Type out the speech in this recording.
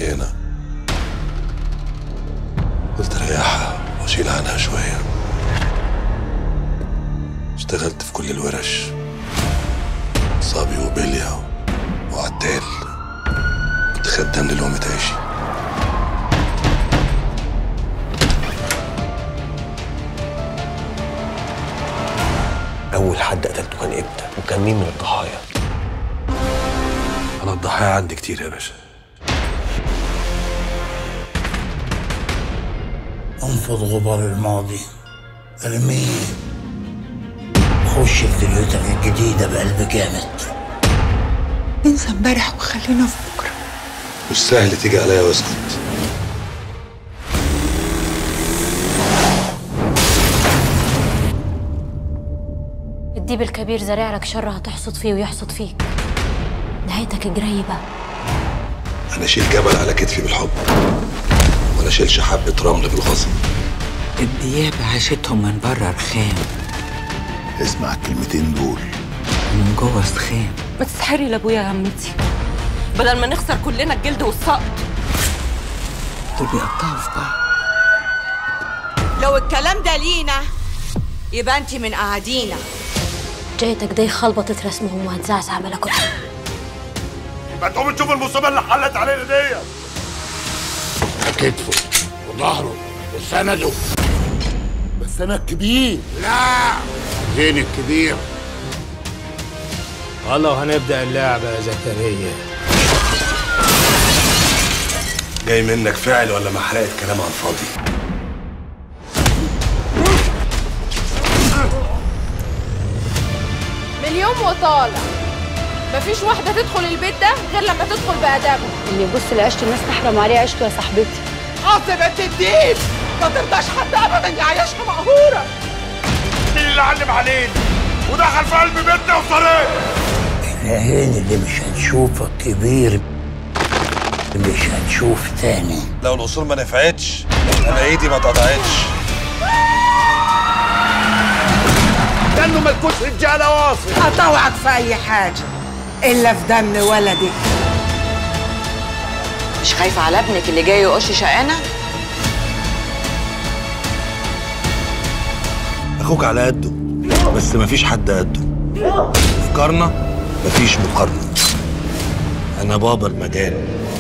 هنا قلت اريحها واشيل عنها شويه اشتغلت في كل الورش صابي وبليا وعتال كنت خدام للقمة عيشي أول حد قتلته كان إمتى؟ وكان مين من الضحايا؟ انا الضحايا عندي كتير يا باشا انفض غبار الماضي ارميه خش في دنيتك الجديدة بقلب جامد انسى امبارح وخلينا في بكره مش سهل تيجي عليا واسكت الديب الكبير زارع لك شر هتحصد فيه ويحصد فيك نهايتك قريبة انا اشيل جبل على كتفي بالحب ولا اشيلش حبه رمل بالغصب الديابة عاشتهم من بره رخام اسمع الكلمتين دول ومن جوه سخام ما تسحري لابويا يا عمتي بدل ما نخسر كلنا الجلد والسقط دول بيقطعوا في بعض لو الكلام ده لينا يبقى انت من قاعدينا جايتك دي خلبطت رسمهم وهتزعزع ملكوتهم ما تقوم تشوف المصيبه اللي حلت علينا دي كتفه وظهره وسنده بس انا الكبير لا زين الكبير والله هنبدأ اللعبة يا زكريا جاي منك فعل ولا محرقه كلام على الفاضي من اليوم وطالع مفيش واحدة تدخل البيت ده غير لما تدخل بأدابه اللي يبص لعيشة الناس تحرم عليه عيشته يا صاحبتي عاصمة الدين ما ترضاش حد أبدا يعيشها مقهورة مين اللي علم علينا ودخل في قلب بيتنا وصريح العين اللي مش هتشوفك كبير مش هتشوف تاني لو الاصول ما نفعتش انا ايدي ما اتقطعتش لانه ملكوش رجاله واصل أطوعك في أي حاجة إلا في دم ولدك مش خايفة على ابنك اللي جاي يقش شقانا اخوك على قده بس مفيش حد قده افكارنا مفيش مقارنه انا بابا المجال